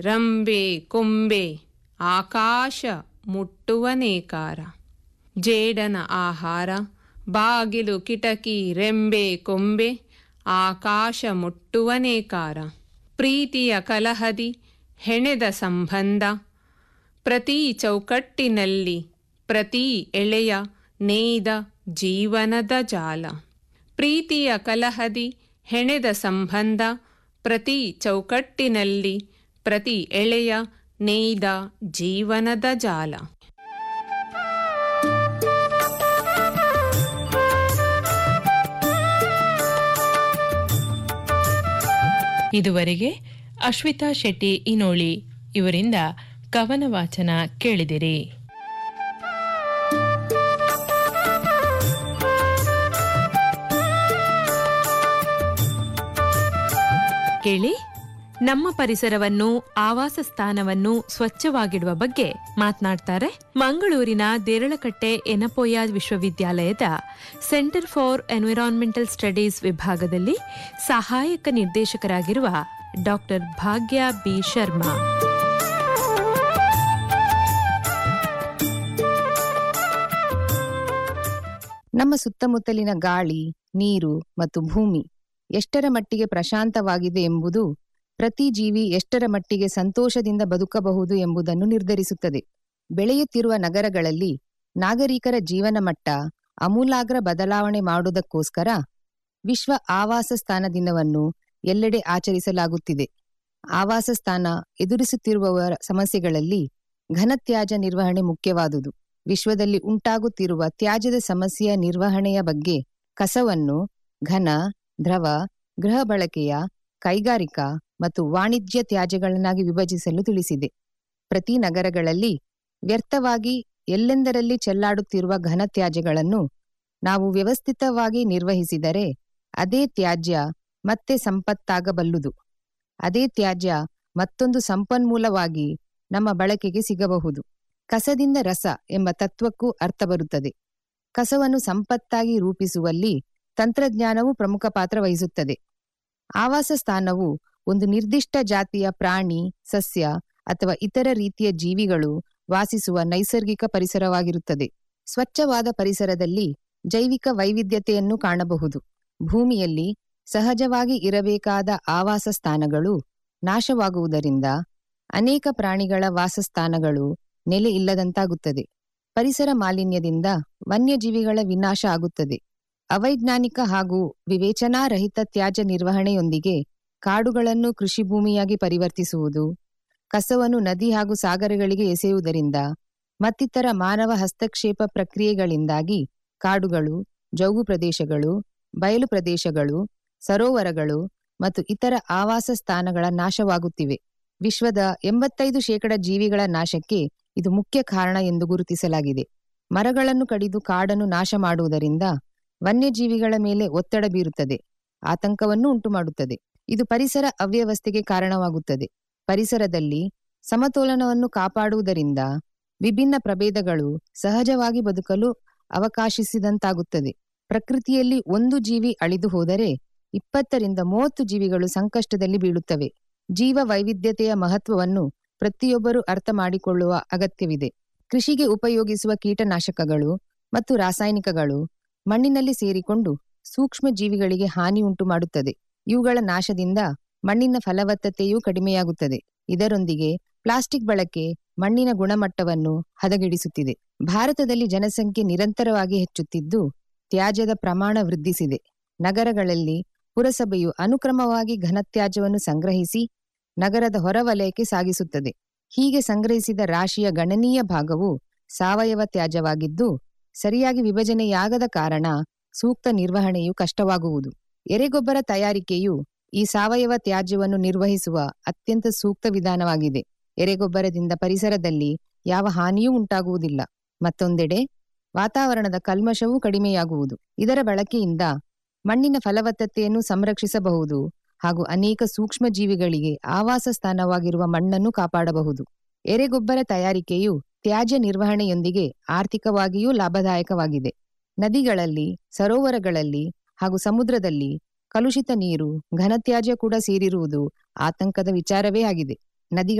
ರಂಬೆ ಕೊಂಬೆ ಆಕಾಶ ಮುಟ್ಟುವ ನೇಕಾರ ಜೇಡನ ಆಹಾರ ಬಾಗಿಲು ಕಿಟಕಿ ರೆಂಬೆ ಕೊಂಬೆ ಆಕಾಶ ಮುಟ್ಟುವ ನೇಕಾರ ಪ್ರೀತಿಯ ಕಲಹದಿ ಹೆಣೆದ ಸಂಬಂಧ ಪ್ರತಿ ಚೌಕಟ್ಟಿನಲ್ಲಿ ಪ್ರತಿ ಎಳೆಯ ನೇಯ್ದ ಜೀವನದ ಜಾಲ ಪ್ರೀತಿಯ ಕಲಹದಿ ಹೆಣೆದ ಸಂಬಂಧ ಪ್ರತಿ ಚೌಕಟ್ಟಿನಲ್ಲಿ ಪ್ರತಿ ಎಳೆಯ ನೇಯ್ದ ಜೀವನದ ಜಾಲ ಇದುವರೆಗೆ ಅಶ್ವಿತಾ ಶೆಟ್ಟಿ ಇನೋಳಿ ಇವರಿಂದ ಕವನ ವಾಚನ ಕೇಳಿದಿರಿ ಕೇಳಿ ನಮ್ಮ ಪರಿಸರವನ್ನು ಆವಾಸ ಸ್ಥಾನವನ್ನು ಸ್ವಚ್ಛವಾಗಿಡುವ ಬಗ್ಗೆ ಮಾತನಾಡ್ತಾರೆ ಮಂಗಳೂರಿನ ದೇರಳಕಟ್ಟೆ ಎನಪೋಯ ವಿಶ್ವವಿದ್ಯಾಲಯದ ಸೆಂಟರ್ ಫಾರ್ ಎನ್ವಿರಾನ್ಮೆಂಟಲ್ ಸ್ಟಡೀಸ್ ವಿಭಾಗದಲ್ಲಿ ಸಹಾಯಕ ನಿರ್ದೇಶಕರಾಗಿರುವ ಡಾಕ್ಟರ್ ಭಾಗ್ಯ ಬಿ ಶರ್ಮಾ ನಮ್ಮ ಸುತ್ತಮುತ್ತಲಿನ ಗಾಳಿ ನೀರು ಮತ್ತು ಭೂಮಿ ಎಷ್ಟರ ಮಟ್ಟಿಗೆ ಪ್ರಶಾಂತವಾಗಿದೆ ಎಂಬುದು ಪ್ರತಿ ಜೀವಿ ಎಷ್ಟರ ಮಟ್ಟಿಗೆ ಸಂತೋಷದಿಂದ ಬದುಕಬಹುದು ಎಂಬುದನ್ನು ನಿರ್ಧರಿಸುತ್ತದೆ ಬೆಳೆಯುತ್ತಿರುವ ನಗರಗಳಲ್ಲಿ ನಾಗರಿಕರ ಜೀವನ ಮಟ್ಟ ಅಮೂಲಾಗ್ರ ಬದಲಾವಣೆ ಮಾಡುವುದಕ್ಕೋಸ್ಕರ ವಿಶ್ವ ಆವಾಸ ಸ್ಥಾನ ದಿನವನ್ನು ಎಲ್ಲೆಡೆ ಆಚರಿಸಲಾಗುತ್ತಿದೆ ಆವಾಸ ಸ್ಥಾನ ಎದುರಿಸುತ್ತಿರುವವರ ಸಮಸ್ಯೆಗಳಲ್ಲಿ ಘನತ್ಯಾಜ್ಯ ನಿರ್ವಹಣೆ ಮುಖ್ಯವಾದುದು ವಿಶ್ವದಲ್ಲಿ ಉಂಟಾಗುತ್ತಿರುವ ತ್ಯಾಜ್ಯದ ಸಮಸ್ಯೆಯ ನಿರ್ವಹಣೆಯ ಬಗ್ಗೆ ಕಸವನ್ನು ಘನ ದ್ರವ ಗೃಹ ಬಳಕೆಯ ಕೈಗಾರಿಕಾ ಮತ್ತು ವಾಣಿಜ್ಯ ತ್ಯಾಜ್ಯಗಳನ್ನಾಗಿ ವಿಭಜಿಸಲು ತಿಳಿಸಿದೆ ಪ್ರತಿ ನಗರಗಳಲ್ಲಿ ವ್ಯರ್ಥವಾಗಿ ಎಲ್ಲೆಂದರಲ್ಲಿ ಚೆಲ್ಲಾಡುತ್ತಿರುವ ಘನ ತ್ಯಾಜ್ಯಗಳನ್ನು ನಾವು ವ್ಯವಸ್ಥಿತವಾಗಿ ನಿರ್ವಹಿಸಿದರೆ ಅದೇ ತ್ಯಾಜ್ಯ ಮತ್ತೆ ಸಂಪತ್ತಾಗಬಲ್ಲುದು ಅದೇ ತ್ಯಾಜ್ಯ ಮತ್ತೊಂದು ಸಂಪನ್ಮೂಲವಾಗಿ ನಮ್ಮ ಬಳಕೆಗೆ ಸಿಗಬಹುದು ಕಸದಿಂದ ರಸ ಎಂಬ ತತ್ವಕ್ಕೂ ಅರ್ಥ ಬರುತ್ತದೆ ಕಸವನ್ನು ಸಂಪತ್ತಾಗಿ ರೂಪಿಸುವಲ್ಲಿ ತಂತ್ರಜ್ಞಾನವು ಪ್ರಮುಖ ಪಾತ್ರ ವಹಿಸುತ್ತದೆ ಆವಾಸ ಸ್ಥಾನವು ಒಂದು ನಿರ್ದಿಷ್ಟ ಜಾತಿಯ ಪ್ರಾಣಿ ಸಸ್ಯ ಅಥವಾ ಇತರ ರೀತಿಯ ಜೀವಿಗಳು ವಾಸಿಸುವ ನೈಸರ್ಗಿಕ ಪರಿಸರವಾಗಿರುತ್ತದೆ ಸ್ವಚ್ಛವಾದ ಪರಿಸರದಲ್ಲಿ ಜೈವಿಕ ವೈವಿಧ್ಯತೆಯನ್ನು ಕಾಣಬಹುದು ಭೂಮಿಯಲ್ಲಿ ಸಹಜವಾಗಿ ಇರಬೇಕಾದ ಆವಾಸ ಸ್ಥಾನಗಳು ನಾಶವಾಗುವುದರಿಂದ ಅನೇಕ ಪ್ರಾಣಿಗಳ ವಾಸಸ್ಥಾನಗಳು ನೆಲೆ ಇಲ್ಲದಂತಾಗುತ್ತದೆ ಪರಿಸರ ಮಾಲಿನ್ಯದಿಂದ ವನ್ಯಜೀವಿಗಳ ವಿನಾಶ ಆಗುತ್ತದೆ ಅವೈಜ್ಞಾನಿಕ ಹಾಗೂ ವಿವೇಚನಾರಹಿತ ತ್ಯಾಜ್ಯ ನಿರ್ವಹಣೆಯೊಂದಿಗೆ ಕಾಡುಗಳನ್ನು ಕೃಷಿ ಭೂಮಿಯಾಗಿ ಪರಿವರ್ತಿಸುವುದು ಕಸವನ್ನು ನದಿ ಹಾಗೂ ಸಾಗರಗಳಿಗೆ ಎಸೆಯುವುದರಿಂದ ಮತ್ತಿತರ ಮಾನವ ಹಸ್ತಕ್ಷೇಪ ಪ್ರಕ್ರಿಯೆಗಳಿಂದಾಗಿ ಕಾಡುಗಳು ಜೌಗು ಪ್ರದೇಶಗಳು ಬಯಲು ಪ್ರದೇಶಗಳು ಸರೋವರಗಳು ಮತ್ತು ಇತರ ಆವಾಸ ಸ್ಥಾನಗಳ ನಾಶವಾಗುತ್ತಿವೆ ವಿಶ್ವದ ಎಂಬತ್ತೈದು ಶೇಕಡ ಜೀವಿಗಳ ನಾಶಕ್ಕೆ ಇದು ಮುಖ್ಯ ಕಾರಣ ಎಂದು ಗುರುತಿಸಲಾಗಿದೆ ಮರಗಳನ್ನು ಕಡಿದು ಕಾಡನ್ನು ನಾಶ ಮಾಡುವುದರಿಂದ ವನ್ಯಜೀವಿಗಳ ಮೇಲೆ ಒತ್ತಡ ಬೀರುತ್ತದೆ ಆತಂಕವನ್ನು ಉಂಟುಮಾಡುತ್ತದೆ ಇದು ಪರಿಸರ ಅವ್ಯವಸ್ಥೆಗೆ ಕಾರಣವಾಗುತ್ತದೆ ಪರಿಸರದಲ್ಲಿ ಸಮತೋಲನವನ್ನು ಕಾಪಾಡುವುದರಿಂದ ವಿಭಿನ್ನ ಪ್ರಭೇದಗಳು ಸಹಜವಾಗಿ ಬದುಕಲು ಅವಕಾಶಿಸಿದಂತಾಗುತ್ತದೆ ಪ್ರಕೃತಿಯಲ್ಲಿ ಒಂದು ಜೀವಿ ಅಳಿದು ಹೋದರೆ ಇಪ್ಪತ್ತರಿಂದ ಮೂವತ್ತು ಜೀವಿಗಳು ಸಂಕಷ್ಟದಲ್ಲಿ ಬೀಳುತ್ತವೆ ಜೀವ ವೈವಿಧ್ಯತೆಯ ಮಹತ್ವವನ್ನು ಪ್ರತಿಯೊಬ್ಬರೂ ಅರ್ಥ ಮಾಡಿಕೊಳ್ಳುವ ಅಗತ್ಯವಿದೆ ಕೃಷಿಗೆ ಉಪಯೋಗಿಸುವ ಕೀಟನಾಶಕಗಳು ಮತ್ತು ರಾಸಾಯನಿಕಗಳು ಮಣ್ಣಿನಲ್ಲಿ ಸೇರಿಕೊಂಡು ಸೂಕ್ಷ್ಮ ಜೀವಿಗಳಿಗೆ ಹಾನಿ ಉಂಟು ಮಾಡುತ್ತದೆ ಇವುಗಳ ನಾಶದಿಂದ ಮಣ್ಣಿನ ಫಲವತ್ತತೆಯೂ ಕಡಿಮೆಯಾಗುತ್ತದೆ ಇದರೊಂದಿಗೆ ಪ್ಲಾಸ್ಟಿಕ್ ಬಳಕೆ ಮಣ್ಣಿನ ಗುಣಮಟ್ಟವನ್ನು ಹದಗೆಡಿಸುತ್ತಿದೆ ಭಾರತದಲ್ಲಿ ಜನಸಂಖ್ಯೆ ನಿರಂತರವಾಗಿ ಹೆಚ್ಚುತ್ತಿದ್ದು ತ್ಯಾಜ್ಯದ ಪ್ರಮಾಣ ವೃದ್ಧಿಸಿದೆ ನಗರಗಳಲ್ಲಿ ಪುರಸಭೆಯು ಅನುಕ್ರಮವಾಗಿ ಘನತ್ಯಾಜ್ಯವನ್ನು ಸಂಗ್ರಹಿಸಿ ನಗರದ ಹೊರವಲಯಕ್ಕೆ ಸಾಗಿಸುತ್ತದೆ ಹೀಗೆ ಸಂಗ್ರಹಿಸಿದ ರಾಶಿಯ ಗಣನೀಯ ಭಾಗವು ಸಾವಯವ ತ್ಯಾಜ್ಯವಾಗಿದ್ದು ಸರಿಯಾಗಿ ವಿಭಜನೆಯಾಗದ ಕಾರಣ ಸೂಕ್ತ ನಿರ್ವಹಣೆಯು ಕಷ್ಟವಾಗುವುದು ಎರೆಗೊಬ್ಬರ ತಯಾರಿಕೆಯು ಈ ಸಾವಯವ ತ್ಯಾಜ್ಯವನ್ನು ನಿರ್ವಹಿಸುವ ಅತ್ಯಂತ ಸೂಕ್ತ ವಿಧಾನವಾಗಿದೆ ಎರೆಗೊಬ್ಬರದಿಂದ ಪರಿಸರದಲ್ಲಿ ಯಾವ ಹಾನಿಯೂ ಉಂಟಾಗುವುದಿಲ್ಲ ಮತ್ತೊಂದೆಡೆ ವಾತಾವರಣದ ಕಲ್ಮಶವೂ ಕಡಿಮೆಯಾಗುವುದು ಇದರ ಬಳಕೆಯಿಂದ ಮಣ್ಣಿನ ಫಲವತ್ತತೆಯನ್ನು ಸಂರಕ್ಷಿಸಬಹುದು ಹಾಗೂ ಅನೇಕ ಸೂಕ್ಷ್ಮ ಜೀವಿಗಳಿಗೆ ಆವಾಸ ಸ್ಥಾನವಾಗಿರುವ ಮಣ್ಣನ್ನು ಕಾಪಾಡಬಹುದು ಎರೆಗೊಬ್ಬರ ತಯಾರಿಕೆಯು ತ್ಯಾಜ್ಯ ನಿರ್ವಹಣೆಯೊಂದಿಗೆ ಆರ್ಥಿಕವಾಗಿಯೂ ಲಾಭದಾಯಕವಾಗಿದೆ ನದಿಗಳಲ್ಲಿ ಸರೋವರಗಳಲ್ಲಿ ಹಾಗೂ ಸಮುದ್ರದಲ್ಲಿ ಕಲುಷಿತ ನೀರು ಘನತ್ಯಾಜ್ಯ ಕೂಡ ಸೇರಿರುವುದು ಆತಂಕದ ವಿಚಾರವೇ ಆಗಿದೆ ನದಿಗಳ